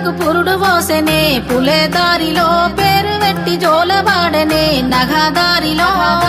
పూలకు పురుడు పోసెనే పులే దారిలో పేరు వెట్టి జోలబాడనే నగదారిలో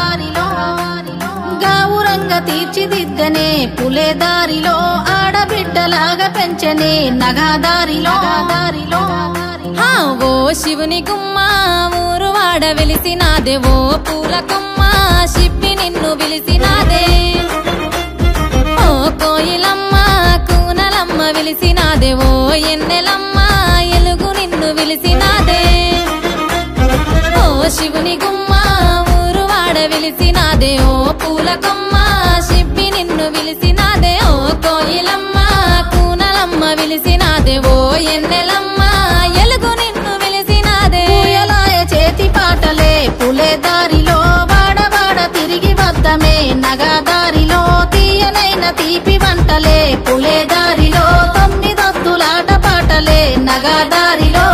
గావురంగ తీర్చిదిద్దనే పులే దారిలో ఆడబిడ్డలాగా పెంచనే నగదారిలో దారిలో ఆ ఓ శివుని గుమ్మ ఊరు వాడ వెలిసినాదే ఓ పూల కొమ్మ శిప్పి నిన్ను పిలిసినాదే ఓ కోయిలమ్మ కూనలమ్మ విలిసినాదే ఓ ఎన్నెలమ్మ ఎలుగు నిన్ను విలిసినాదే ఓ శివుని గుమ్మ ఊరు వాడ విలిసినాదే ఓ పూల కొమ్మ శిప్పి నిన్ను విలిసినాదే ఓ కోయిలమ్మ కూనలమ్మ విలిసినాదే ఓ ఎన్నెలమ్మ ఎలుగు నిన్ను విలిసినాదే పూయలాయ చేతి పాటలే పులే దారిలో వాడవాడ తిరిగి వద్దమే నగదారిలో తీయనైన తీపి వంటలే పులే దారిలో తొమ్మిదొత్తులాట పాటలే నగదారిలో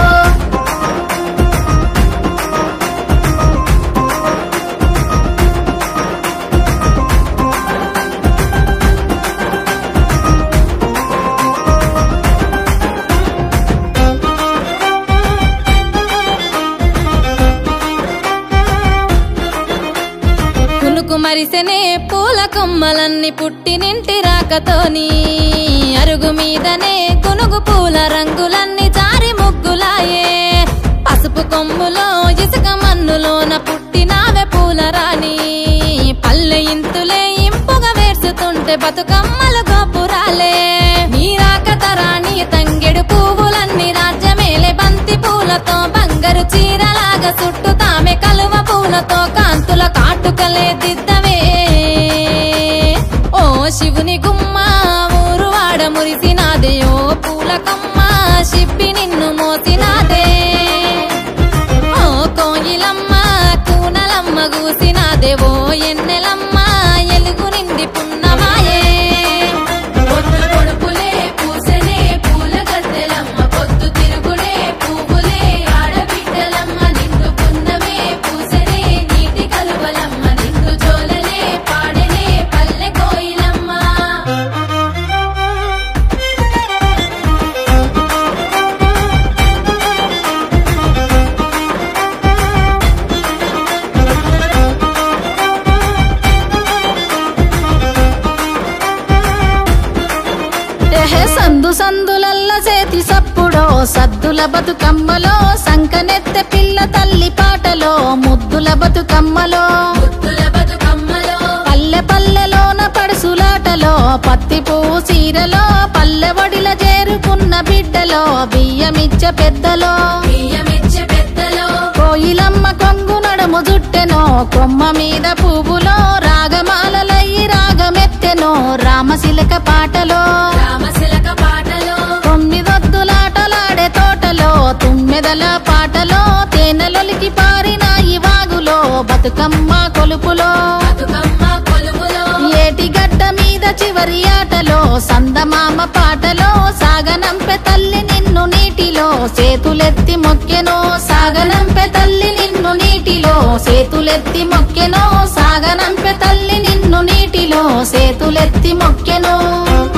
కునుకు మరిసెనే పూల కొమ్మలన్నీ పుట్టినింటి రాకతోని అరుగు మీదనే కునుగు పూల రంగులన్నీ జారి ముగ్గులాయే పసుపు కొమ్ములో ఇసుక మన్నులోన పుట్టినావే పూల రాణి పల్లె ఇంతులే ఇంపుగా వేర్చుతుంటే బతుకమ్మలు గోపురాలే నీరాకత రాణి తంగెడు పువ్వులన్నీ రాజ్యమేలే బంతి పూలతో బంగారు చీరలాగా చుట్టూ తామె కలువ పూలతో కాంతుల కాటుకలే దిద్దవే ఓ శివుని గుమ్మ ఊరు వాడ మురిసినాదే ఓ పూల కొమ్మ శిప్పి నిన్ను మోసినాదే ఓ కోయిలమ్మ కూనలమ్మ గూసినాదే ఓ ఎన్నెలమ్మ ఎలుగు నిండి పున్నమాయే పొద్దు పొడుపులే పూసెనే పూల గద్దెలమ్మ పొద్దు తిరుగుడే పువ్వులే ఆడబిడ్డలమ్మ నిండు పున్నమే పూసెనే నీటి కలువలమ్మ నిండు జోలలే పాడెనే పల్లె కోయిలమ్మ ఎహె సందు సందులల్ల చేతి సప్పుడో సద్దుల బతుకమ్మలో సంకనెత్తె పిల్ల తల్లి పాటలో ముద్దుల బతుకమ్మలో ముద్దుల బతుకమ్మలో పల్లె పల్లెలోన పడుసులాటలో పత్తి పువ్వు చీరలో పల్లె వడిల చేరుకున్న బిడ్డలో బియ్యమిచ్చ పెద్దలో బియ్యమిచ్చే పెద్దలో కోయిలమ్మ కొంగు నడుము జుట్టెనో కొమ్మ మీద పువ్వులో రాగమాలలయ్యి రాగమెత్తెనో రామశిలక పాటలో రామశిలక పాటలో తొమ్మిదొద్దులాటలాడే తోటలో తుమ్మెదల పాటలో తేనెలొలికి పారిన ఈ వాగులో బతుకమ్మ కొలుపులో బతుకమ్మ కొలువులో ఏటిగడ్డ మీద చివరి ఆటలో సందమామ పాటలో సాగనంపె తల్లి నిన్ను నీటిలో చేతులెత్తి మొక్కెనో సాగనంపె తల్లి నిన్ను నీటిలో చేతులెత్తి మొక్కెనో సాగనంపె తల్లి నిన్ను నీటిలో చేతులెత్తి మొక్కెనో